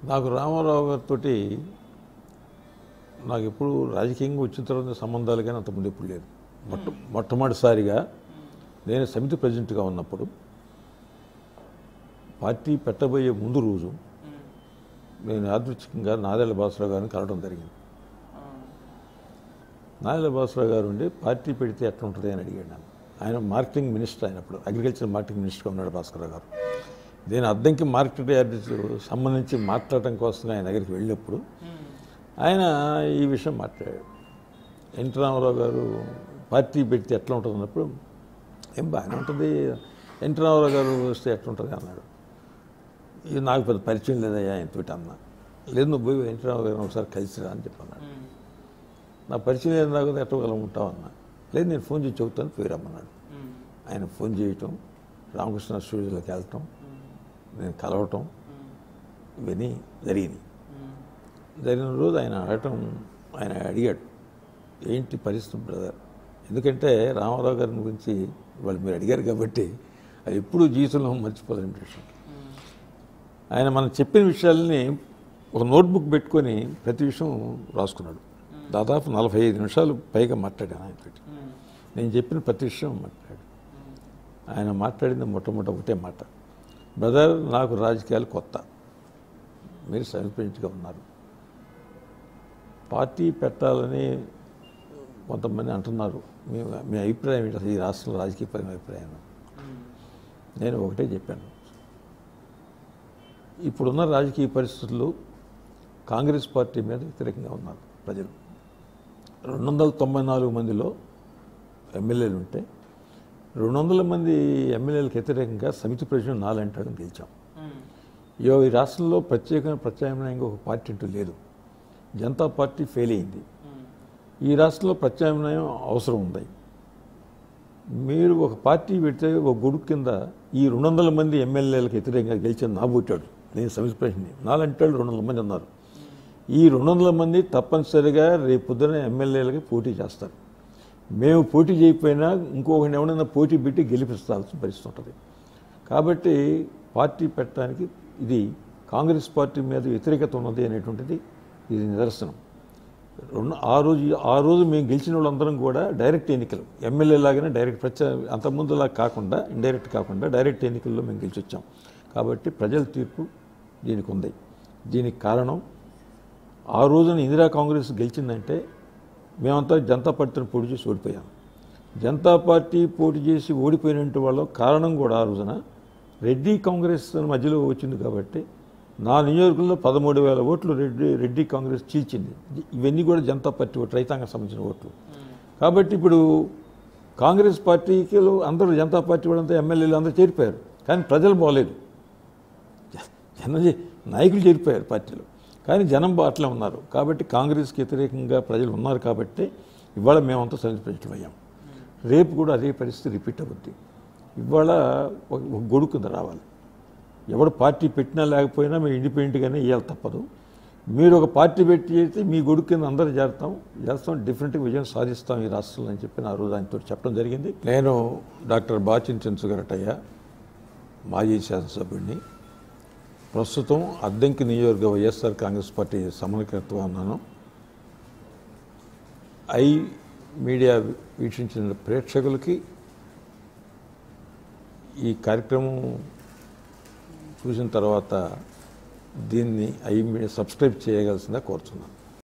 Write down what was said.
నాకు రామారావు గారితో నాకు ఎప్పుడు రాజకీయంగా వచ్చిన తర్వాత సంబంధాలు కానీ అంతకుముందు ఎప్పుడు లేదు మొట్ట మొట్టమొదటిసారిగా నేను సమితి ప్రెసిడెంట్గా ఉన్నప్పుడు పార్టీ పెట్టబోయే ముందు రోజు నేను యాదృచ్ఛికంగా నాదెళ్ల భాస్కర్ గారిని కలవడం జరిగింది నాదెళ్ల భాస్కర్ గారు ఉండి పార్టీ పెడితే ఎట్లా ఉంటుంది అని అడిగాడు నన్ను ఆయన మార్కెటింగ్ మినిస్టర్ అయినప్పుడు అగ్రికల్చర్ మార్కెటింగ్ మినిస్టర్గా ఉన్నాడు భాస్కర్ గారు నేను అద్దంకి మార్కెట్ యార్డ్ సంబంధించి మాట్లాడటం కోసం ఆయన దగ్గరికి వెళ్ళినప్పుడు ఆయన ఈ విషయం మాట్లాడాడు ఎన్టీ రామారావు గారు పార్టీ పెడితే ఎట్లా ఉంటుంది అన్నప్పుడు ఏం బాగానే ఉంటుంది ఎన్టీ రామారావు గారు వస్తే ఎట్లా ఉంటుంది అన్నాడు ఇది నాకు పెద్ద పరిచయం లేదయ్యా ఆయనతోటి అన్న లేదు నువ్వు పోయి ఎన్టీ రామారావు గారిని ఒకసారి కలిసిరా అని చెప్పన్నాడు నా పరిచయం లేదు నాకు ఎట్లా ఉంటావు అన్న లేదు నేను ఫోన్ చేసి చెబుతాను పోయి రమ్మన్నాడు ఆయన ఫోన్ చేయటం రామకృష్ణ స్టూడియోలోకి వెళ్ళటం నేను కలవటం ఇవన్నీ జరిగినాయి జరిగిన రోజు ఆయన అడగటం ఆయన అడిగాడు ఏంటి పరిస్థితి బ్రదర్ ఎందుకంటే రామారావు గారి గురించి వాళ్ళు మీరు అడిగారు కాబట్టి అది ఎప్పుడూ జీవితంలో మర్చిపోలేని విషయం ఆయన మనం చెప్పిన విషయాల్ని ఒక నోట్బుక్ పెట్టుకొని ప్రతి విషయం రాసుకున్నాడు దాదాపు నలభై ఐదు నిమిషాలు పైగా మాట్లాడాను ఆయనతో నేను చెప్పిన ప్రతి విషయం మాట్లాడాడు ఆయన మాట్లాడింది మొట్టమొదటి ఒకటే మాట బ్రదర్ నాకు రాజకీయాలు కొత్త మీరు సమర్పించగా ఉన్నారు పార్టీ పెట్టాలని కొంతమంది అంటున్నారు మీ మీ అభిప్రాయం ఏంటి అసలు ఈ రాష్ట్రంలో రాజకీయపరమైన అభిప్రాయం నేను ఒకటే చెప్పాను ఇప్పుడున్న రాజకీయ పరిస్థితుల్లో కాంగ్రెస్ పార్టీ మీద వ్యతిరేకంగా ఉన్నారు ప్రజలు రెండు వందల తొంభై నాలుగు మందిలో ఎమ్మెల్యేలు ఉంటే రెండు వందల మంది ఎమ్మెల్యేలకు వ్యతిరేకంగా సమితి ప్రెసిడెంట్ నాలంటాడు గెలిచాం ఇయో ఈ రాష్ట్రంలో ప్రత్యేకమైన ప్రత్యామ్నాయంగా ఒక పార్టీ అంటూ లేదు జనతా పార్టీ ఫెయిల్ అయింది ఈ రాష్ట్రంలో ప్రత్యామ్నాయం అవసరం ఉంది మీరు ఒక పార్టీ పెడితే ఒక గొడుగు కింద ఈ రెండు వందల మంది ఎమ్మెల్యేలకు వ్యతిరేకంగా గెలిచిన నాబోటాడు నేను సమితి ప్రెసిడెంట్ని నాలంటాడు రెండు వందల మంది ఉన్నారు ఈ రెండు వందల మంది తప్పనిసరిగా రేపు పొద్దున ఎమ్మెల్యేలకి పోటీ చేస్తారు మేము పోటీ చేయకపోయినా ఇంకొకరిని ఎవరైనా పోటీ పెట్టి గెలిపిస్తాల్సిన పరిస్థితి ఉంటుంది కాబట్టి పార్టీ పెట్టడానికి ఇది కాంగ్రెస్ పార్టీ మీద వ్యతిరేకత ఉన్నది అనేటువంటిది ఇది నిదర్శనం రెండు ఆ రోజు ఆ రోజు మేము గెలిచిన వాళ్ళందరం కూడా డైరెక్ట్ ఎన్నికలు ఎమ్మెల్యే లాగానే డైరెక్ట్ ప్రత్యే అంతకుముందులా కాకుండా ఇండైరెక్ట్ కాకుండా డైరెక్ట్ ఎన్నికల్లో మేము గెలిచి వచ్చాం కాబట్టి ప్రజల తీర్పు దీనికి ఉంది దీనికి కారణం ఆ రోజున ఇందిరా కాంగ్రెస్ గెలిచిందంటే మేమంతా జనతా పార్టీని పోటీ చేసి ఓడిపోయాం జనతా పార్టీ పోటీ చేసి ఓడిపోయినట్టు వాళ్ళ కారణం కూడా ఆ రోజున రెడ్డి కాంగ్రెస్ మధ్యలో వచ్చింది కాబట్టి నా నియోజకవర్గంలో పదమూడు వేల ఓట్లు రెడ్డి రెడ్డి కాంగ్రెస్ చీల్చింది ఇవన్నీ కూడా జనతా పార్టీ ఓట్లు రైతాంగం సంబంధించిన ఓట్లు కాబట్టి ఇప్పుడు కాంగ్రెస్ పార్టీకి అందరూ జనతా పార్టీ వాళ్ళంతా ఎమ్మెల్యేలు అందరూ చేరిపోయారు కానీ ప్రజలు బాగలేదు జన నాయకులు చేరిపోయారు పార్టీలో కానీ జనం అట్లా ఉన్నారు కాబట్టి కాంగ్రెస్కి వ్యతిరేకంగా ప్రజలు ఉన్నారు కాబట్టి ఇవాళ మేమంతా సెలబ్రేట్ అయ్యాం రేపు కూడా అదే పరిస్థితి రిపీట్ అవుద్ది ఇవాళ ఒక ఒక గొడుగు కింద రావాలి ఎవడు పార్టీ పెట్టినా లేకపోయినా మేము ఇండిపెండెంట్గానే ఇవ్వాలి తప్పదు మీరు ఒక పార్టీ పెట్టి చేస్తే మీ గొడుగు కింద అందరూ చేస్తాం చేస్తాం డిఫరెంట్గా విజయం సాధిస్తాం ఈ రాష్ట్రంలో అని చెప్పి ఆ రోజు ఆయనతో చెప్పడం జరిగింది నేను డాక్టర్ బాచిన్ చెంచుగరటయ్య మాజీ శాసనసభ్యుడిని ప్రస్తుతం అద్దంకి నియోజకవర్గ వైఎస్ఆర్ కాంగ్రెస్ పార్టీ సమన్వయకర్తగా ఉన్నాను ఐ మీడియా వీక్షించిన ప్రేక్షకులకి ఈ కార్యక్రమం చూసిన తర్వాత దీన్ని ఐ మీడియా సబ్స్క్రైబ్ చేయగలసిందా కోరుతున్నాను